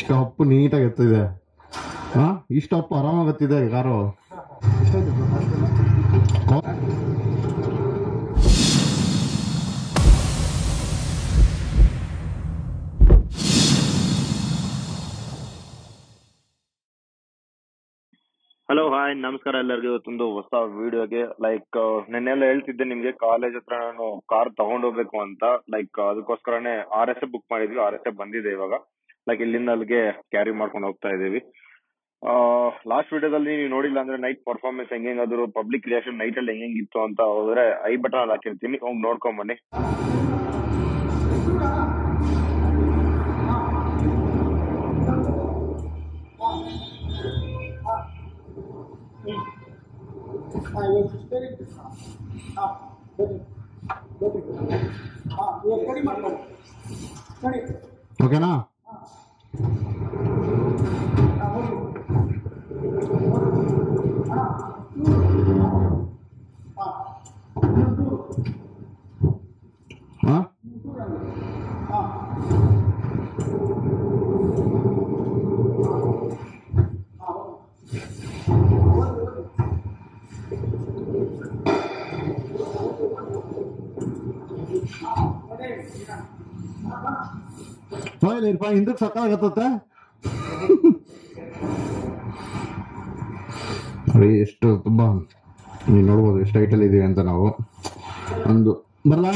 ಇಷ್ಟು ಅಪ್ಪು ನೀಟಾಗಿ ಎತ್ತಿದೆ ಹಾ ಇಷ್ಟು ಅಪ್ಪು ಆರಾಮಾಗಿ ಎತ್ತಿದೆ ಕಾರು ಕೋ- ಹಲೋ ಹಾಯ್ ನಮಸ್ಕಾರ ಎಲ್ಲರಿಗೂ ಇವತ್ತೊಂದು ಹೊಸ ವಿಡಿಯೋಗೆ ಲೈಕ್ ನೆನ್ನೆಲ್ಲ ಹೇಳ್ತಿದ್ದೆ ನಿಮ್ಗೆ ಕಾಲೇಜ್ ಹತ್ರ ನಾನು ಕಾರ್ ತಗೊಂಡೋಗ್ಬೇಕು ಅಂತ ಲೈಕ್ ಅದಕ್ಕೋಸ್ಕರನೇ ಆರ್ ಎಸ್ ಎಫ್ ಬುಕ್ ಮಾಡಿದ್ವಿ ಆರ್ ಎಸ್ ಎಫ್ ಬಂದಿದೆ ಇವಾಗ ಲೈಕ್ ಇಲ್ಲಿಂದ ಅಲ್ಲಿಗೆ ಕ್ಯಾರಿ ಮಾಡ್ಕೊಂಡು ಹೋಗ್ತಾ ಇದೀವಿ ಲಾಸ್ಟ್ ವಿಡಿಯೋದಲ್ಲಿ ನೀವು ನೋಡಿಲ್ಲ ಅಂದ್ರೆ ನೈಟ್ ಪರ್ಫಾರ್ಮೆನ್ಸ್ ಹೆಂಗಾದ್ರು ಪಬ್ಲಿಕ್ ರಿಯಾಕ್ಷನ್ ನೈಟ್ ಅಲ್ಲಿ ಹೆಂಗಿತ್ತು ಅಂತ ಹೋದ್ರೆ ಐ ಬಟನ್ ಅಲ್ಲಿ ಹಾಕಿರ್ತೀನಿ ಹೋಗಿ ನೋಡ್ಕೊಂಡ್ ಬನ್ನಿ हाँ ये स्पिरिट हाँ बैठिए बैठिए हाँ ये कड़ी मत करो कड़ी ಓಕೆನಾ हाँ बोलिए हाँ ಹಾ हाँ ಹೋಯ್ಲಿ ಇರ್ಪ ಹಿಂದಕ್ಕೆ ಸಕ್ಕಾಗತ್ತೆ ನೋಡಿ ಎಷ್ಟು ತುಂಬಾ ನೀವು ನೋಡ್ಬೋದು ಎಷ್ಟು ಹೈಟಲ್ಲಿ ಇದೀವಿ ಅಂತ ನಾವು ಒಂದು ಬರಲಾ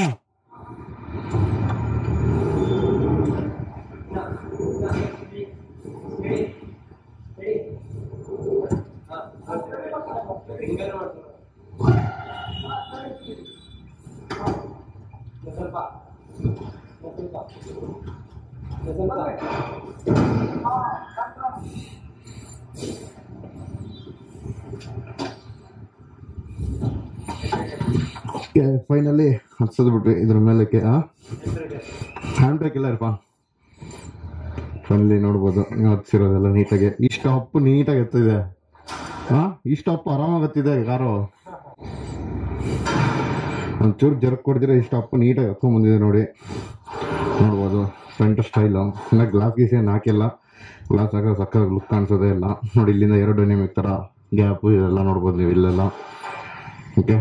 ಫೈನಲಿ ಹತ್ಸದ್ ಬಿಟ್ವಿ ಇದ್ರ ಮೇಲಕ್ಕೆ ಹ್ಯಾಂಡ್ ಬ್ರೇಕ್ ಇಲ್ಲ ಇರಪ್ಪ ಫೈನಲಿ ನೋಡ್ಬೋದು ನೀವು ಹತ್ಸಿರೋದೆಲ್ಲ ನೀಟಾಗಿ ಇಷ್ಟು ಅಪ್ಪು ನೀಟಾಗಿ ಎತ್ತಿದೆ ಹಾ ಇಷ್ಟು ಅಪ್ಪು ಆರಾಮಾಗಿ ಎತ್ತಿದೆ ಕಾರು ಒಂಚೂರು ಜರ್ಕ್ ಕೊಡ್ದಿರ ಇಷ್ಟು ಅಪ್ಪು ನೀಟಾಗಿ ಎತ್ಕೊಂಡ್ ಬಂದಿದೆ ನೋಡಿ ನೋಡ್ಬೋದು ಫ್ರಂಟ್ ಸ್ಟೈಲು ಇನ್ನು ಗ್ಲಾಸ್ ಗೀಸ್ ಏನು ಹಾಕಿಲ್ಲ ಗ್ಲಾಸ್ ಹಾಕೋ ಸಕ್ಕ ಲುಕ್ ಕಾಣಿಸೋದೇ ಇಲ್ಲ ನೋಡಿ ಇಲ್ಲಿಂದ ಎರಡು ಡೈನಿಮಿಕ್ ಥರ ಗ್ಯಾಪು ಇದೆಲ್ಲ ನೋಡ್ಬೋದು ನೀವು ಇಲ್ಲೆಲ್ಲ ಓಕೆ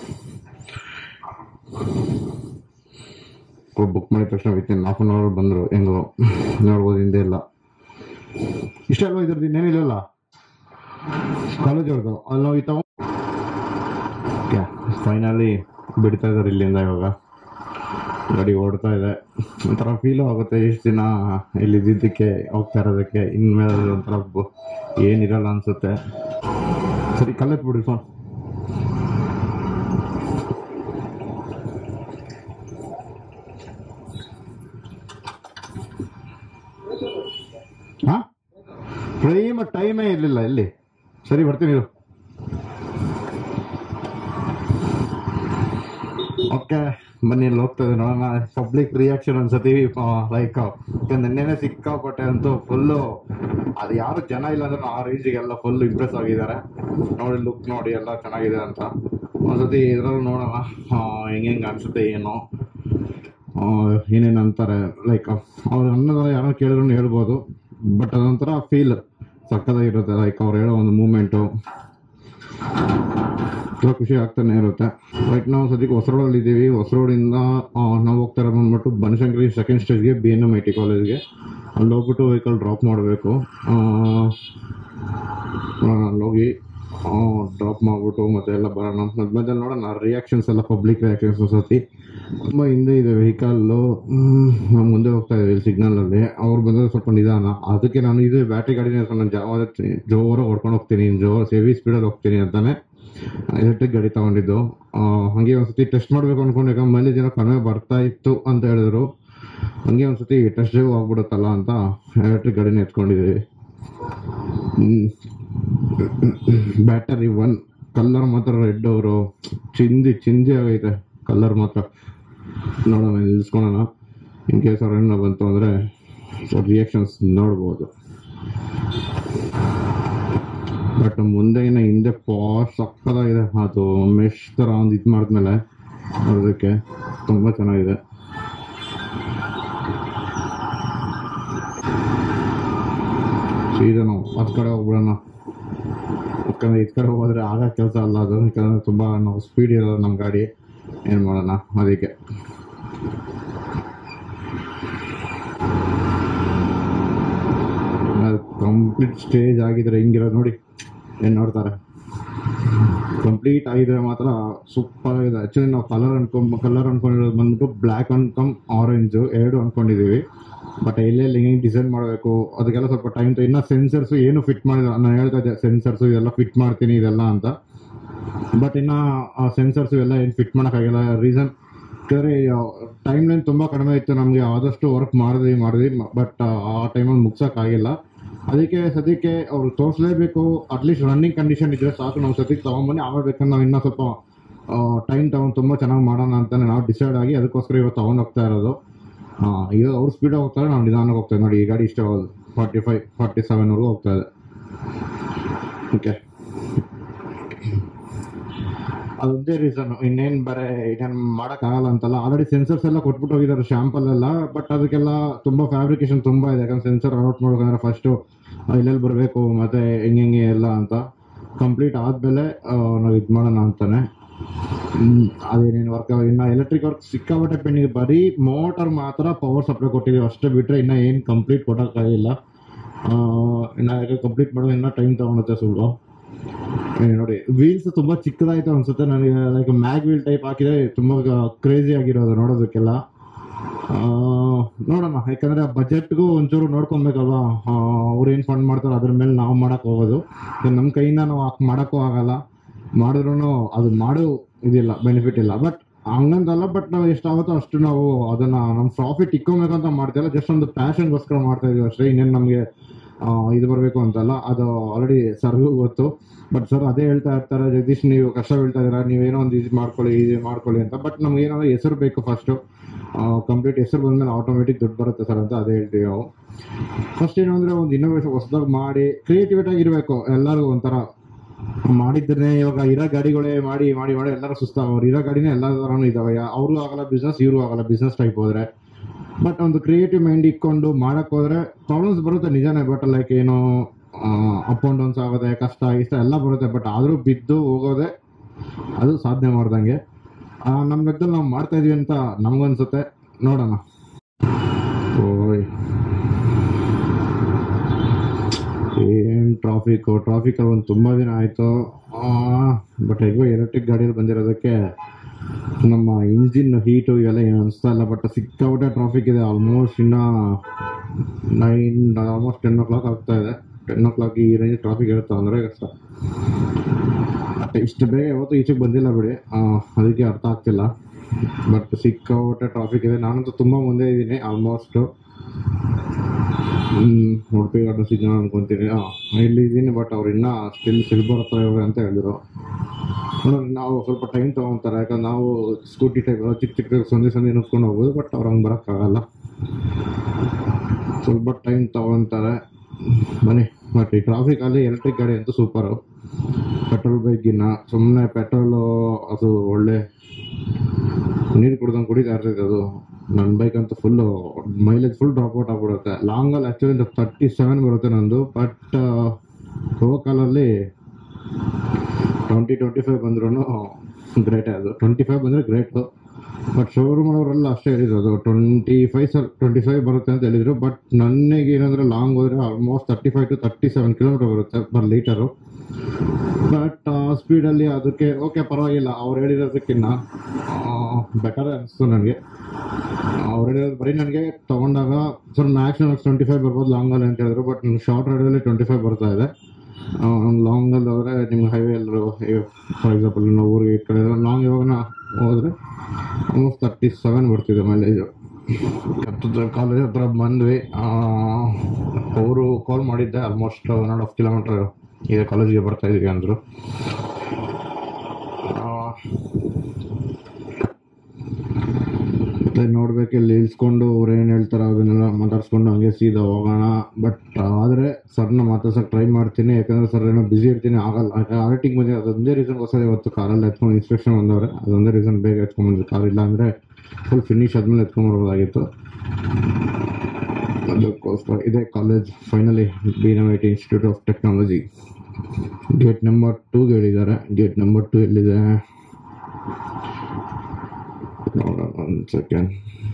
ಬುಕ್ ಮಾಡಿದ ತಕ್ಷಣ ವಿತಿನ್ ಹಾಫ್ ಅನ್ ಅವರ್ ಬಂದರು ಹೆಂಗೋ ನೋಡ್ಬೋದು ಹಿಂದೆ ಇಲ್ಲ ಇಷ್ಟ ಅಲ್ವಾ ಇದ್ರದ್ದು ಇನ್ನೇನಿಲ್ಲ ಕಾಲೇಜ್ ಅವ್ರದ್ದು ಅಲ್ಲಿ ನಾವು ಇತ್ತಾವ ಓಕೆ ಫೈನಲಿ ಬಿಡ್ತಾ ಇದ್ದಾರೆ ಇಲ್ಲಿಂದ ಇವಾಗ ಗಾಡಿ ಓಡ್ತಾ ಇದೆ ಒಂಥರ ಫೀಲು ಆಗುತ್ತೆ ಎಷ್ಟು ದಿನ ಇಲ್ಲಿ ಇದ್ದಿದ್ದಕ್ಕೆ ಹೋಗ್ತಾ ಇರೋದಕ್ಕೆ ಇನ್ಮೇಲೆ ಒಂಥರ ಬ- ಏನಿರಲ್ಲ ಅನ್ಸುತ್ತೆ ಸರಿ ಕಲ್ಲೆತ್ ಬಿಡಿ ಫೋನ್ ಹಾ ಪ್ರೈಮ ಟೈಮೇ ಇರಲಿಲ್ಲ ಇಲ್ಲಿ ಸರಿ ಬರ್ತೀನಿ ಇರು ಓಕೆ ಬನ್ನಿ ಇಲ್ಲಿ ಹೋಗ್ತಾ ಇದೆ ನೋಡೋಣ ಪಬ್ಲಿಕ್ ರಿಯಾಕ್ಷನ್ ಅನ್ಸತಿ ಲೈಕ್ ನೆನ್ನೆನೆ ಸಿಕ್ಕಾಪಟ್ಟೆ ಅಂತೂ ಫುಲ್ಲು ಅದು ಯಾರು ಜನ ಇಲ್ಲ ಅಂದ್ರೆ ಆ ರೇಂಜಿಗೆಲ್ಲ ಫುಲ್ ಇಂಪ್ರೆಸ್ ಆಗಿದ್ದಾರೆ ನೋಡಿ ಲುಕ್ ನೋಡಿ ಎಲ್ಲ ಚೆನ್ನಾಗಿದೆ ಅಂತ ಒಂದ್ಸತಿ ಇದ್ರಲ್ಲಿ ನೋಡೋಣ ಹೆಂಗೆ ಹೆಂಗೆ ಅನ್ಸುತ್ತೆ ಏನು ಆ, ಏನೇನು ಅಂತಾರೆ ಲೈಕ್ ಅವ್ರು ಅನ್ನೋದಲ್ಲ ಯಾರೋ ಕೇಳಿದ್ರು ಹೇಳ್ಬೋದು ಬಟ್ ಅದೊಂಥರ ಫೀಲ್ ಸಕ್ಕದಾಗಿರುತ್ತೆ ಲೈಕ್ ಅವ್ರು ಹೇಳೋ ಒಂದು ಮೂಮೆಂಟು ತುಂಬ ಖುಷಿ ಆಗ್ತಾನೆ ಇರುತ್ತೆ ರೈಟ್ ನಾವು ಸದ್ಯಕ್ಕೆ ಹೊಸರೋಡಲ್ಲಿ ಇದ್ದೀವಿ ಹೊಸರೋಡಿಂದ ನಾವು ಹೋಗ್ತಾ ಇರೋ ಬಂದ್ಬಿಟ್ಟು ಬನಶಂಕರಿ ಸೆಕೆಂಡ್ ಸ್ಟೇಜ್ಗೆ B N M I T ಕಾಲೇಜ್ಗೆ ಅಲ್ಲಿ ಹೋಗ್ಬಿಟ್ಟು ವೆಹಿಕಲ್ ಡ್ರಾಪ್ ಮಾಡಬೇಕು ಅಲ್ಲಿ ಹೋಗಿ ಡ್ರಾಪ್ ಮಾಡಿಬಿಟ್ಟು ಮತ್ತೆ ಎಲ್ಲ ಬರೋಣ ಮಧ್ಯ ಮಧ್ಯದಲ್ಲಿ ನೋಡೋಣ ರಿಯಾಕ್ಷನ್ಸ್ ಎಲ್ಲ ಪಬ್ಲಿಕ್ ರಿಯಾಕ್ಷನ್ಸ್ ಸತಿ ತುಂಬ ಹಿಂದೆ ಇದೆ ವೆಹಿಕಲ್ಲು ನಾವು ಮುಂದೆ ಹೋಗ್ತಾ ಇದ್ದೀವಿ ಸಿಗ್ನಲಲ್ಲಿ ಅವ್ರು ಬಂದರೆ ಸ್ವಲ್ಪ ನಿಧಾನ ಅದಕ್ಕೆ ನಾನು ಇದು ಬ್ಯಾಟ್ರಿ ಗಾಡಿನ ನಾನು ಜಾವ ಜೋರಾಗಿ ಹೊಡ್ಕೊಂಡು ಹೋಗ್ತೀನಿ ಜೋ ಹೆವಿ ಸ್ಪೀಡಲ್ಲಿ ಹೋಗ್ತೀನಿ ಅಂತಾನೆ ಎಲೆಕ್ಟ್ರಿಕ್ ಗಾಡಿ ತಗೊಂಡಿದ್ದು ಆ, ಹಂಗೆ ಒಂದ್ಸತಿ ಟೆಸ್ಟ್ ಮಾಡಬೇಕು ಅನ್ಕೊಂಡು ಯಾಕಂದ್ರೆ ಮೈಲೇಜ್ ಏನೋ ಕಡಿಮೆ ಬರ್ತಾ ಇತ್ತು ಅಂತ ಹೇಳಿದ್ರು ಹಂಗೆ ಒಂದ್ಸತಿ ಟೆಸ್ಟ್ ಡ್ರೈವ್ ಆಗ್ಬಿಡುತ್ತಲ್ಲ ಅಂತ ಎಲೆಕ್ಟ್ರಿಕ್ ಗಾಡಿನ ಎತ್ಕೊಂಡಿದ್ದೀವಿ ಬ್ಯಾಟರಿ ಒನ್ ಕಲರ್ ಮಾತ್ರ ರೆಡ್ ಅವರು ಚಿಂದಿ ಚಿಂದಿ ಆಗೈತೆ ಕಲರ್ ಮಾತ್ರ ನೋಡೋಣ ನಿಲ್ಸ್ಕೊಳೋಣ ಇನ್ ಕೇಸ್ ಅವ್ರ ಏನೋ ಬಂತು ಅಂದರೆ ರಿಯಾಕ್ಷನ್ಸ್ ನೋಡ್ಬೋದು ಬಟ್ ಮುಂದೆಗಿನ ಹಿಂದೆ ಪಾಸ್ ಸಕ್ಕದಾಗಿದೆ ಅದು ಮೆಶ್ ಥರ ಒಂದು ಇದು ಮಾಡಿದ್ಮೇಲೆ ನೋಡೋದಕ್ಕೆ ತುಂಬ ಚೆನ್ನಾಗಿದೆ ಸೀದಾ ನಾವು ಹತ್ತು ಕಡೆ ಹೋಗ್ಬಿಡೋಣ ಯಾಕಂದ್ರೆ ಇದು ಕಡೆ ಹೋದ್ರೆ ಆಗ ಕೆಲಸ ಅಲ್ಲ ಅದು ಯಾಕಂದ್ರೆ ತುಂಬ ನಾವು ಸ್ಪೀಡ್ ಇರೋದು ನಮ್ಮ ಗಾಡಿ ಏನು ಮಾಡೋಣ ಅದಕ್ಕೆ ಕಂಪ್ಲೀಟ್ ಸ್ಟೇಜ್ ಆಗಿದ್ರೆ ಹಿಂಗಿರೋದು ನೋಡಿ ಏನು ನೋಡ್ತಾರೆ ಕಂಪ್ಲೀಟ್ ಆಗಿದ್ರೆ ಮಾತ್ರ ಸೂಪರ್ ಆಗಿದೆ ಆ್ಯಕ್ಚುಲಿ ನಾವು ಕಲರ್ ಅನ್ಕೊಂಡ್ ಕಲರ್ ಅನ್ಕೊಂಡಿರೋದು ಬಂದ್ಬಿಟ್ಟು ಬ್ಲ್ಯಾಕ್ ಅನ್ಕಮ್ ಆರೆಂಜು ಎರಡು ಅನ್ಕೊಂಡಿದ್ದೀವಿ ಬಟ್ ಎಲ್ಲೆಲ್ಲಿ ಹೆಂಗೆ ಡಿಸೈನ್ ಮಾಡಬೇಕು ಅದಕ್ಕೆಲ್ಲ ಸ್ವಲ್ಪ ಟೈಮ್ ಇನ್ನೂ ಸೆನ್ಸರ್ಸು ಏನು ಫಿಟ್ ಮಾಡಿಲ್ಲ ನಾನು ಹೇಳ್ತಾ ಇದ್ದೆ ಸೆನ್ಸರ್ಸು ಇದೆಲ್ಲ ಫಿಟ್ ಮಾಡ್ತೀನಿ ಇದೆಲ್ಲ ಅಂತ ಬಟ್ ಇನ್ನು ಆ ಸೆನ್ಸರ್ಸು ಎಲ್ಲ ಏನು ಫಿಟ್ ಮಾಡೋಕ್ಕಾಗಿಲ್ಲ ರೀಸನ್ ಯಾಕಂದರೆ ಟೈಮ್ ಲೈನ್ ತುಂಬ ಕಡಿಮೆ ಇತ್ತು ನಮಗೆ ಆದಷ್ಟು ವರ್ಕ್ ಮಾಡಿದ್ವಿ ಮಾಡಿದ್ವಿ ಬಟ್ ಆ ಟೈಮಲ್ಲಿ ಮುಗ್ಸೋಕ್ಕಾಗಿಲ್ಲ ಅದಕ್ಕೆ ಸದ್ಯಕ್ಕೆ ಅವ್ರು ತೋರಿಸ್ಲೇಬೇಕು ಅಟ್ಲೀಸ್ಟ್ ರನ್ನಿಂಗ್ ಕಂಡೀಷನ್ ಇದ್ರೆ ಸಾಕು ನಾವು ಸದ್ಯಕ್ಕೆ ತೊಗೊಂಬನ್ನಿ ಆಮೇಲೆ ಬೇಕಂದ್ರೆ ನಾವು ಇನ್ನೂ ಸ್ವಲ್ಪ ಟೈಮ್ ತಗೊಂಡು ತುಂಬ ಚೆನ್ನಾಗಿ ಮಾಡೋಣ ಅಂತಲೇ ನಾವು ಡಿಸೈಡ್ ಆಗಿ ಅದಕ್ಕೋಸ್ಕರ ಇವತ್ತು ತೊಗೊಂಡು ಹೋಗ್ತಾ ಇರೋದು ಆ, ಈಗ ಅವ್ರು ಸ್ಪೀಡಾಗಿ ಹೋಗ್ತಾರೆ ನಾವು ನಿಧಾನಕ್ಕೆ ಹೋಗ್ತೇವೆ ನೋಡಿ ಈ ಗಾಡಿ ಇಷ್ಟೇ ಹೋಗೋದು ಫಾರ್ಟಿ ಫೈವ್ ಫಾರ್ಟಿ ಸೆವೆನ್ವರೆಗೂ ಹೋಗ್ತಾ ಇದೆ ಓಕೆ ಅದೊಂದೇ ರೀಸನ್ ಇನ್ನೇನು ಬೇರೆ ಇನ್ನೇನು ಮಾಡೋಕ್ಕಾಗಲ್ಲ ಅಂತಲ್ಲ ಆಲ್ರೆಡಿ ಸೆನ್ಸರ್ಸ್ ಎಲ್ಲ ಕೊಟ್ಬಿಟ್ಟು ಹೋಗಿದ್ದಾರೆ ಶಾಂಪಲ್ ಎಲ್ಲ ಬಟ್ ಅದಕ್ಕೆಲ್ಲ ತುಂಬ ಫ್ಯಾಬ್ರಿಕೇಶನ್ ತುಂಬ ಇದೆ ಯಾಕಂದ್ರೆ ಸೆನ್ಸರ್ ಔಟ್ ಮಾಡ್ಬೇಕಂದ್ರೆ ಫಸ್ಟು ಎಲ್ಲೆಲ್ಲಿ ಬರಬೇಕು ಮತ್ತು ಹೆಂಗೆ ಹೆಂಗೆ ಎಲ್ಲ ಅಂತ ಕಂಪ್ಲೀಟ್ ಆದಮೇಲೆ ನಾವು ಇದು ಮಾಡೋಣ ಅಂತಾನೆ ಹ್ಮ್, ಅದೇನೇನು ವರ್ಕ್ ಇನ್ನು ಎಲೆಕ್ಟ್ರಿಕ್ ವರ್ಕ್ ಸಿಕ್ಕಾಪಟ್ಟೆ ಪೆಂಡಿಂಗ್ ಬರೀ ಮೋಟರ್ ಮಾತ್ರ ಪವರ್ ಸಪ್ಲೈ ಕೊಟ್ಟಿದ್ದೀವಿ ಅಷ್ಟೇ ಬಿಟ್ಟರೆ ಇನ್ನೂ ಏನು ಕಂಪ್ಲೀಟ್ ಕೊಡೋಕ್ಕಾಗಿಲ್ಲ ಆ, ಇನ್ನು ಕಂಪ್ಲೀಟ್ ಮಾಡೋ ಇನ್ನೂ ಟೈಮ್ ತೊಗೊಳುತ್ತೆ ಸುಳ್ಳು ಏ, ನೋಡಿ ವೀಲ್ಸ್ ತುಂಬಾ ಚಿಕ್ಕದಾಯ್ತು ಅನ್ಸುತ್ತೆ ನನಗೆ ಲೈಕ್ ಮ್ಯಾಗ್ ವೀಲ್ ಟೈಪ್ ಹಾಕಿದ್ರೆ ತುಂಬಾ ಕ್ರೇಜಿ ಆಗಿರೋದು ನೋಡೋದಕ್ಕೆಲ್ಲ ಆ, ನೋಡೋಣ ಯಾಕಂದ್ರೆ ಬಜೆಟ್ಗೂ ಒಂಚೂರು ನೋಡ್ಕೊಬೇಕಲ್ವಾ ಅವ್ರು ಏನು ಫಂಡ್ ಮಾಡ್ತಾರೋ ಅದ್ರ ಮೇಲೆ ನಾವು ಮಾಡಕ್ ಹೋಗೋದು ನಮ್ಮ ಕೈಯಿಂದ ನಾವು ಹಾಕ್ ಮಾಡೋಕ್ಕೂ ಆಗಲ್ಲ ಮಾಡಿದ್ರು ಅದು ಮಾಡೋ ಇದಿಲ್ಲ ಬೆನಿಫಿಟ್ ಇಲ್ಲ ಬಟ್ ಹಂಗಂತಲ್ಲ ಬಟ್ ನಾವು ಎಷ್ಟಾಗುತ್ತೋ ಅಷ್ಟು ನಾವು ಅದನ್ನ ನಮ್ಮ ಪ್ರಾಫಿಟ್ ಇಕ್ಕೊಬೇಕಂತ ಮಾಡ್ತಿಲ್ಲ ಜಸ್ಟ್ ಒಂದು ಪ್ಯಾಷನ್ಗೋಸ್ಕರ ಮಾಡ್ತಾ ಇದೀವಿ ಅಷ್ಟೇ ಇನ್ನೇನು ನಮಗೆ ಇದು ಬರಬೇಕು ಅಂತಲ್ಲ ಅದು ಆಲ್ರೆಡಿ ಸರ್ಗೂ ಗೊತ್ತು ಬಟ್ ಸರ್ ಅದೇ ಹೇಳ್ತಾ ಇರ್ತಾರೆ ಜಗದೀಶ್ ನೀವು ಕಷ್ಟ ಬೀಳ್ತಾ ಇದ್ದೀರಾ ನೀವೇನೋ ಒಂದು ಇದು ಮಾಡ್ಕೊಳ್ಳಿ ಇದು ಮಾಡ್ಕೊಳ್ಳಿ ಅಂತ ಬಟ್ ನಮ್ಗೆ ಏನಾದ್ರು ಹೆಸರು ಬೇಕು ಫಸ್ಟು ಕಂಪ್ಲೀಟ್ ಹೆಸರು ಬಂದ್ಮೇಲೆ ಆಟೋಮೆಟಿಕ್ ದುಡ್ಡು ಬರುತ್ತೆ ಸರ್ ಅಂತ ಅದೇ ಹೇಳ್ತೀವಿ ನಾವು ಫಸ್ಟ್ ಏನು ಅಂದರೆ ಒಂದು ಇನ್ನೋವೇಷನ್ ಹೊಸದಾಗಿ ಮಾಡಿ ಕ್ರಿಯೇಟಿವಿಟಿ ಆಗಿರಬೇಕು ಎಲ್ಲರಿಗೂ ಒಂಥರ ಮಾಡಿದ್ರೆ ಇವಾಗ ಇರೋ ಗಾಡಿಗಳೇ ಮಾಡಿ ಮಾಡಿ ಮಾಡಿ ಎಲ್ಲರೂ ಸುಸ್ತಾಗೋರು ಇರೋ ಗಾಡಿನೇ ಎಲ್ಲ ಥರನೂ ಇದಾವೆ ಅವ್ರಿಗೂ ಆಗಲ್ಲ ಬಿಸ್ನೆಸ್ ಇವ್ರಿಗೂ ಆಗಲ್ಲ ಬಿಸ್ನೆಸ್ ಟೈಪ್ ಹೋದ್ರೆ ಬಟ್ ಒಂದು ಕ್ರಿಯೇಟಿವ್ ಮೈಂಡ್ ಇಟ್ಕೊಂಡು ಮಾಡಕ್ ಹೋದ್ರೆ ಪ್ರಾಬ್ಲಮ್ಸ್ ಬರುತ್ತೆ ನಿಜಾನೇ ಬಟ್ ಲೈಕ್ ಏನು ಅಪ್ ಆ್ಯಂಡ್ ಡೌನ್ಸ್ ಆಗೋದೆ ಕಷ್ಟ ಇಷ್ಟ ಎಲ್ಲ ಬರುತ್ತೆ ಬಟ್ ಆದರೂ ಬಿದ್ದು ಹೋಗೋದೆ ಅದು ಸಾಧನೆ ಮಾಡ್ದಂಗೆ ಆ, ನಮ್ಮ ಲೆಕ್ಕದಲ್ಲಿ ನಾವು ಮಾಡ್ತಾ ಇದೀವಿ ಅಂತ ನಮ್ಗನ್ಸುತ್ತೆ ನೋಡೋಣ ಓಯ್ ಏನು ಟ್ರಾಫಿಕ್ಕು ಟ್ರಾಫಿಕಲ್ಲಿ ಒಂದು ತುಂಬ ದಿನ ಆಯಿತು ಬಟ್ ಹೇಗೋ ಎಲೆಕ್ಟ್ರಿಕ್ ಗಾಡಿಯಲ್ಲಿ ಬಂದಿರೋದಕ್ಕೆ ನಮ್ಮ ಇಂಜಿನ್ ಹೀಟು ಇವೆಲ್ಲ ಏನು ಅನಿಸ್ತಾ ಇಲ್ಲ ಬಟ್ ಸಿಕ್ಕಾಪಟ್ಟೆ ಟ್ರಾಫಿಕ್ ಇದೆ ಆಲ್ಮೋಸ್ಟ್ ಇನ್ನು nine almost ten o'clock ಆಗ್ತಾ ಇದೆ ಟೆನ್ ಓ ಕ್ಲಾಕ್ ಈ ರೇಂಜ್ ಟ್ರಾಫಿಕ್ ಇರುತ್ತೆ ಅಂದರೆ ಕಷ್ಟ ಬಟ್ ಇಷ್ಟು ಬೇಗ ಯಾವತ್ತೂ ಈಚೆಗೆ ಬಂದಿಲ್ಲ ಬಿಡಿ ಆ, ಅದಕ್ಕೆ ಅರ್ಥ ಆಗ್ತಿಲ್ಲ ಬಟ್ ಸಿಕ್ಕಾಪಟ್ಟೆ ಟ್ರಾಫಿಕ್ ಇದೆ ನಾನಂತೂ ತುಂಬ ಮುಂದೆ ಇದ್ದೀನಿ ಆಲ್ಮೋಸ್ಟು ಉಡುಪಿ ಗಾರ್ಡನ್ ಸಿಗ್ನಲ್ ಅನ್ಕೊಂತೀನಿ ಹಾಂ ಇಲ್ಲಿ ಇದ್ದೀನಿ ಬಟ್ ಅವ್ರು ಇನ್ನೂ ಸ್ಟಿಲ್ ಸಿಲ್ಬರ್ ಹತ್ರ ಇವ್ರೆ ಅಂತ ಹೇಳಿದ್ರು ನೋಡೋಣ ನಾವು ಸ್ವಲ್ಪ ಟೈಮ್ ತೊಗೊತಾರೆ ಯಾಕಂದ್ರೆ ನಾವು ಸ್ಕೂಟಿ ಟೈಪ್ ಚಿಕ್ಕ ಚಿಕ್ಕ ಸಂಧಿ ಸಂಧಿ ನುಗ್ಕೊಂಡು ಹೋಗ್ಬೋದು ಬಟ್ ಅವ್ರು ಹಂಗೆ ಬರೋಕ್ಕಾಗಲ್ಲ ಸ್ವಲ್ಪ ಟೈಮ್ ತೊಗೊತಾರೆ ಬನ್ನಿ ಬಟ್ ಈ ಟ್ರಾಫಿಕಲ್ಲಿ ಎಲೆಕ್ಟ್ರಿಕ್ ಗಾಡಿ ಅಂತೂ ಸೂಪರು ಪೆಟ್ರೋಲ್ ಬೈಕಿನ್ನ ಸುಮ್ಮನೆ ಪೆಟ್ರೋಲು ಅದು ಒಳ್ಳೆ ನೀರು ಕುಡ್ದಂಗೆ ಕುಡಿತಾ ಇರ್ತೈತೆ ಅದು ನನ್ನ ಬೈಕ್ ಅಂತೂ full mileage full drop out ಆಗ್ಬಿಡುತ್ತೆ ಲಾಂಗಲ್ಲಿ ಆ್ಯಕ್ಚುಲಿ ತರ್ಟಿ ಸೆವೆನ್ ಬರುತ್ತೆ ನಂದು ಬಟ್ ಲೋಕಲಲ್ಲಿ ಟ್ವೆಂಟಿ ಟ್ವೆಂಟಿ ಫೈವ್ ಬಂದ್ರೂ ಗ್ರೇಟೇ ಅದು ಟ್ವೆಂಟಿ ಫೈವ್ ಬಂದರೆ ಗ್ರೇಟು ಬಟ್ ಶೋರೂಮ್ ಅವರೆಲ್ಲ ಅಷ್ಟೇ ಹೇಳಿರೋದು twenty five sir twenty five ಬರುತ್ತೆ ಅಂತ ಹೇಳಿದರು ಬಟ್ ನನಗೆ ಏನಂದರೆ ಲಾಂಗ್ ಹೋದರೆ almost thirty five to thirty seven kilometre ಬರುತ್ತೆ ಪರ್ ಲೀಟರು ಬಟ್ ಸ್ಪೀಡಲ್ಲಿ ಅದಕ್ಕೆ ಓಕೆ ಪರವಾಗಿಲ್ಲ ಅವ್ರು ಹೇಳಿರೋದಕ್ಕಿಂತ ಬೆಟರ್ ಅನಿಸ್ತು ನನಗೆ ಅವ್ರು ಹೇಳಿರೋದು ಬರೀ ನನಗೆ ತೊಗೊಂಡಾಗ ಸರ್ ಮ್ಯಾಕ್ಸಿಮಮ್ ಟ್ವೆಂಟಿ ಫೈವ್ ಬರ್ಬೋದು ಲಾಂಗಲ್ಲಿ ಅಂತ ಹೇಳಿದ್ರು ಬಟ್ ನನಗೆ ಶಾರ್ಟ್ ರೈಡಲ್ಲಿ ಟ್ವೆಂಟಿ ಫೈವ್ ಬರ್ತಾ ಇದೆ ಲಾಂಗಲ್ಲಿ ಹೋದರೆ ನಿಮ್ಗೆ ಹೈವೇ ಎಲ್ಲರೂ ಫಾರ್ ಎಕ್ಸಾಂಪಲ್ ನಾವು ಊರಿಗೆ ಈ ಕಡೆ ಲಾಂಗ್ ಇವಾಗ ಹೋದರೆ ಆಲ್ಮೋಸ್ಟ್ ತರ್ಟಿ ಸೆವೆನ್ ಬರ್ತಿದೆ ಮೈಲೇಜು ಕಾಲೇಜ್ ಹತ್ರ ಬಂದ್ವಿ ಅವರು ಕಾಲ್ ಮಾಡಿದ್ದೆ almost one and half kilometre ಇದೆ ಕಾಲೇಜಿಗೆ ಬರ್ತಾ ಇದೀವಿ ಅಂದರು ಮತ್ತೆ ನೋಡ್ಬೇಕು ಇಲ್ಲಿ ಇಳಿಸ್ಕೊಂಡು ಅವ್ರು ಏನು ಹೇಳ್ತಾರೆ ಅದನ್ನೆಲ್ಲ ಮಾತಾಡ್ಸ್ಕೊಂಡು ಹಂಗೆ ಸೀದಾ ಹೋಗೋಣ ಬಟ್ ಆದರೆ ಸರ್ನ ಮಾತಾಡ್ಸಕ್ಕೆ ಟ್ರೈ ಮಾಡ್ತೀನಿ ಯಾಕಂದ್ರೆ ಸರ್ ಏನೋ ಬಿಸಿ ಇರ್ತೀನಿ ಆಗಲ್ಲ ಆರ್ಟಿಂಗ್ ಬಂದಿದೆ ಅದೊಂದೇ ರೀಸನ್ಗೋಸ್ಕರ ಇವತ್ತು ಕಾರಲ್ಲಿ ಎತ್ಕೊಂಡು ಇನ್ಸ್ಪೆಕ್ಷನ್ ಬಂದವ್ರೆ ಅದೊಂದೇ ರೀಸನ್ ಬೇಗ ಎತ್ಕೊಂಡ್ಬಂದ್ರು ಕಾರ್ ಇಲ್ಲ ಅಂದರೆ ಫುಲ್ ಫಿನಿಶ್ ಆದ್ಮೇಲೆ ಎತ್ಕೊಂಡ್ಬರ್ಬೋದಾಗಿತ್ತು ಅದಕ್ಕೋಸ್ಕರ ಇದೇ college finally B I T institute of technology gate number two ಹೇಳಿದ್ದಾರೆ ಗೇಟ್ ನಂಬರ್ ಟೂ ಎಲ್ಲಿದೆ ನೋಡೋಣ ಒಂದು second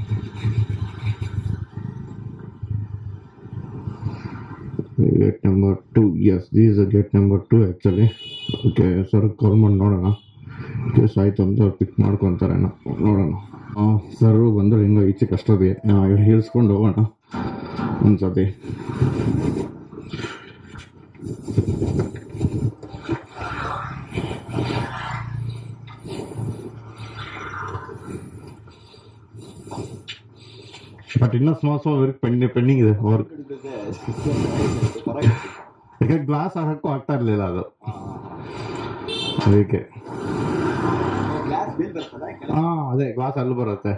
gate number two yes this gate number two actually okay sir call ಮಾಡಿ ನೋಡೋಣ ಕೇಸ್ ಆಯಿತು ಅಂತ ಪಿಕ್ ಮಾಡ್ಕೊತಾರೆ ನೋಡೋಣ ಸರ್ ಬಂದರೆ ಹಿಂಗೆ ಈಚೆ ಕಷ್ಟದಿ ಹಿಲ್ಸ್ಕೊಂಡು ಹೋಗೋಣ ಒಂದು ಸತಿ ಬಟ್ ಇನ್ನೂ small small work pending pending ಇದೆ ವರ್ಕ್ ಯಾಕೆ ಗ್ಲಾಸ್ ಹಾಕಕ್ಕೂ ಆಗ್ತಾ ಇರಲಿಲ್ಲ ಅದು ಅದಕ್ಕೆ ಗ್ಲಾಸ್ ಬಿಲ್ ಬರ್ತದ ಹಾ ಅದೇ ಗ್ಲಾಸ್ ಅಲ್ಲಿ ಬರುತ್ತೆ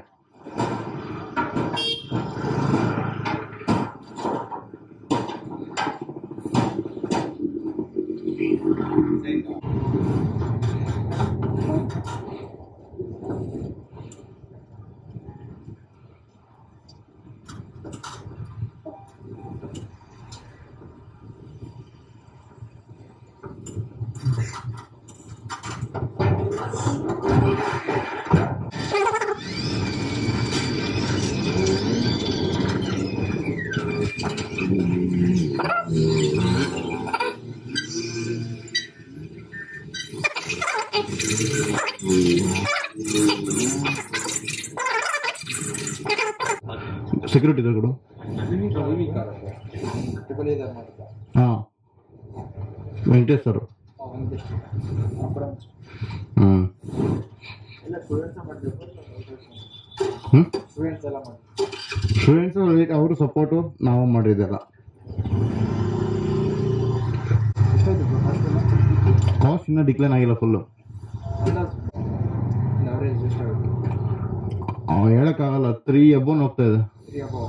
ಸೆಕ್ಯೂರಿಟಿ ಇದೆ ಕೊಡು ಟ್ರಿಪಲ್ ಇದೆ ಮಾಡ್ತಾ ಹಾಂ ವೆಂಕಟೇಶ್ ಸರ್ ಹ್ಞೂ ಎಲ್ಲ ಸ್ಟೂಡೆಂಟ್ಸ್ ಮಾಡಬೇಕು ಹ್ಞೂ ಸ್ಟೂಡೆಂಟ್ಸ್ ಎಲ್ಲ ಮಾಡಿ ಸ್ಟೂಡೆಂಟ್ಸ್ ಅವರು ಸಪೋರ್ಟು ನಾವು ಮಾಡಿದ್ದೆಲ್ಲ ಎಷ್ಟಾಯ್ತು ಫಸ್ಟ್ ಕಾಸ್ಟ್ ಇನ್ನೂ ಡಿಕ್ಲೈನ್ ಆಗಿಲ್ಲ ಫುಲ್ಲು ಅವರೇಜ್ ಎಷ್ಟಾಗುತ್ತೆ ಹೇಳೋಕ್ಕಾಗಲ್ಲ ತ್ರೀ ಎಬೋನ್ ಹೋಗ್ತಾ ಇದೆ ತ್ರೀ ಅಬೋ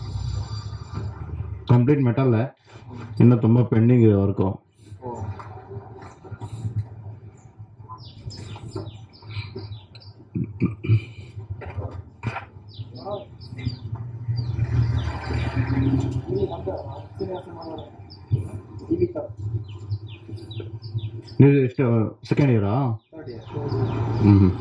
ಕಂಪ್ಲೀಟ್ ಮೆಟಲ್ಲೇ ಇನ್ನೂ ತುಂಬ ಪೆಂಡಿಂಗ್ ಇದೆ ವರ್ಕು ಓ ನೀವು ಎಷ್ಟು ಸೆಕೆಂಡ್ ಇಯರಾ ಥರ್ಡ್ ಇಯರ್ ಹ್ಞೂ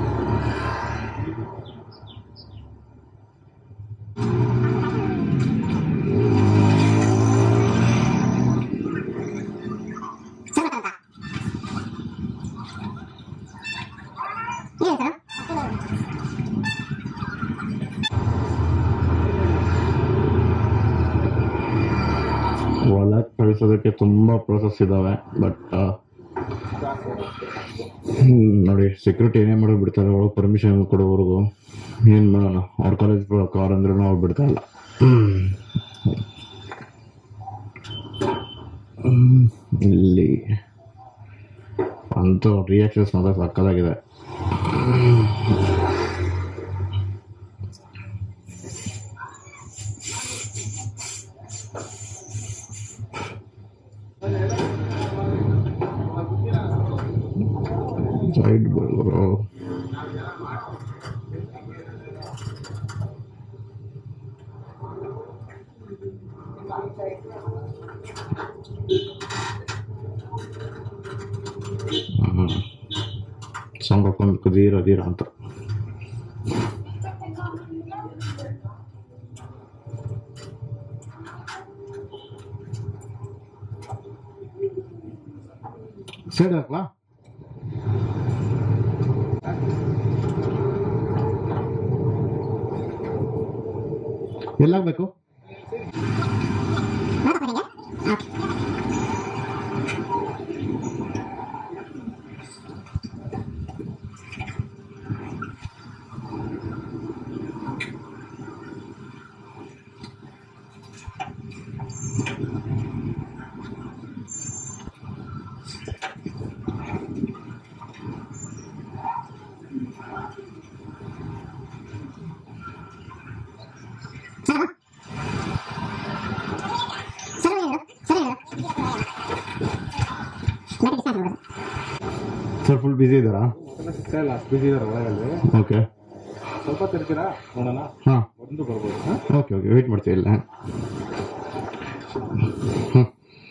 ಒಳಗೆ ಕಳಿಸೋದಕ್ಕೆ ತುಂಬ ಪ್ರೋಸೆಸ್ ಇದ್ದಾವೆ ಬಟ್ ನೋಡಿ ಸೆಕ್ಯೂರಿಟಿ ಏನೇ ಮಾಡಿ ಬಿಡ್ತಾರೆ ಒಳಗೆ ಪರ್ಮಿಷನ್ ಕೊಡೋವರೆಗೂ ಏನು ಮಾಡೋಣ ಅವ್ರ ಕಾಲೇಜ್ ಕಾರ್ ಅಂದ್ರೆ ಅವ್ರು ಬಿಡ್ತಾ ಇಲ್ಲ ಹ್ಮ್. ಇಲ್ಲಿ ಅಂತೂ ರಿಯಾಕ್ಷನ್ಸ್ ಮಾತ್ರ ಸಕ್ಕದಾಗಿದೆ ಸೈಡ್ ಬರೋ ಸಾಂಗ್ ಹಾಕೊಂಡು ಧೀರ ಧೀರ ಅಂತ ಸೈಡ್ ಹಾಕ್ಲಾ ಎಲ್ಲಾಗಬೇಕು ಸರ್ ಫುಲ್ ಬ್ಯುಸಿ ಇದ್ದಾರಾ ಸಿಗ್ತಾ ಇಲ್ಲ ಅಷ್ಟು ಬಿಸಿ ಇದಾರೆ ಒಳಗಲ್ಲಿ ಓಕೆ ಸ್ವಲ್ಪ ತಿರ್ತೀರಾ ನೋಡೋಣ ಹಾಂ ಮುಂದೆ ಬರ್ಬೋದು ಹಾಂ ಓಕೆ ಓಕೆ ವೆಯ್ಟ್ ಮಾಡ್ತೀವಿ ಇಲ್ಲ ಹ್ಞೂ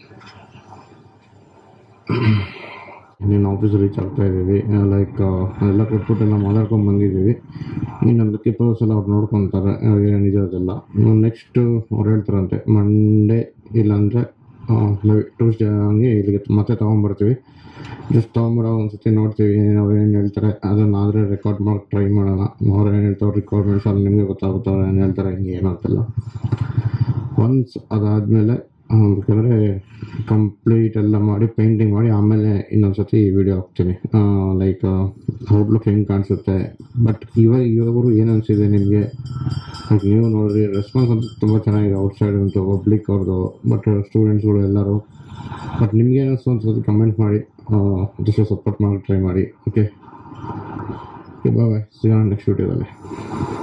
ನೀನು ಆಫೀಸ್ ರೀಚ್ ಆಗ್ತಾ ಇದ್ದೀವಿ ಲೈಕ್ ಎಲ್ಲ ಕೊಟ್ಬಿಟ್ಟು ಎಲ್ಲ ಮಾತಾಡ್ಕೊಂಡು ಬಂದಿದ್ದೀವಿ ಇನ್ನು ಅದಕ್ಕೆ ಪ್ರೋಸ್ ಎಲ್ಲ ಅವ್ರು ನೋಡ್ಕೊತಾರೆ ಏನಿದೆ ನೆಕ್ಸ್ಟ್ ಅವ್ರು ಹೇಳ್ತಾರಂತೆ ಮಂಡೇ ಇಲ್ಲಾಂದರೆ ಟ್ಯೂಸ್ಡೇ ಹಂಗೆ ಇಲ್ಲಿಗೆ ಮತ್ತೆ ತೊಗೊಂಬರ್ತೀವಿ ಜಸ್ಟ್ ತೊಗೊಂಬರೋ ಒಂದು ಸತಿ ನೋಡ್ತೀವಿ ಅವ್ರು ಏನು ಹೇಳ್ತಾರೆ ಅದನ್ನಾದರೆ ರೆಕಾರ್ಡ್ ಮಾಡೋಕೆ ಟ್ರೈ ಮಾಡೋಣ ಅವ್ರು ಏನು ಹೇಳ್ತಾರೆ ರಿಕ್ವೈರ್ಮೆಂಟ್ಸ್ ಅಲ್ಲಿ ನಿಮಗೆ ಗೊತ್ತಾಗುತ್ತೆ ಅವ್ರು ಏನು ಹೇಳ್ತಾರೆ ಹಿಂಗೆ ಏನು ಅಂತೆಲ್ಲ ಒನ್ಸ್ ಅದಾದಮೇಲೆ ಬೇಕಾದ್ರೆ ಕಂಪ್ಲೀಟ್ ಎಲ್ಲ ಮಾಡಿ ಪೇಂಟಿಂಗ್ ಮಾಡಿ ಆಮೇಲೆ ಇನ್ನೊಂದು ಸತಿ ವಿಡಿಯೋ ಹಾಕ್ತೀನಿ ಲೈಕ್ ಔಟ್ಲುಕ್ ಹೆಂಗೆ ಕಾಣಿಸುತ್ತೆ ಬಟ್ ಇವಾಗ ಇವಾಗರು ಏನು ಅನಿಸಿದೆ ನಿಮಗೆ ಲೈಕ್ ನೀವು ನೋಡಿರಿ ರೆಸ್ಪಾನ್ಸ್ ಅಂತೂ ತುಂಬ ಚೆನ್ನಾಗಿದೆ ಔಟ್ಸೈಡ್ ಅಂತೂ ಪಬ್ಲಿಕ್ ಅವ್ರದ್ದು ಬಟ್ ಸ್ಟೂಡೆಂಟ್ಸ್ಗಳು ಎಲ್ಲರೂ ಬಟ್ ನಿಮ್ಗೆ ಏನು ಅನಿಸ್ತು ಅಂತ ಕಮೆಂಟ್ ಮಾಡಿ ಜಸ್ಟ್ ಸಪೋರ್ಟ್ ಮಾಡಿ ಟ್ರೈ ಮಾಡಿ ಓಕೆ ಬಾಯ್ ಬಾಯ್ ಸಿಗೋಣ ನೆಕ್ಸ್ಟ್ ವಿಡಿಯೋದಲ್ಲಿ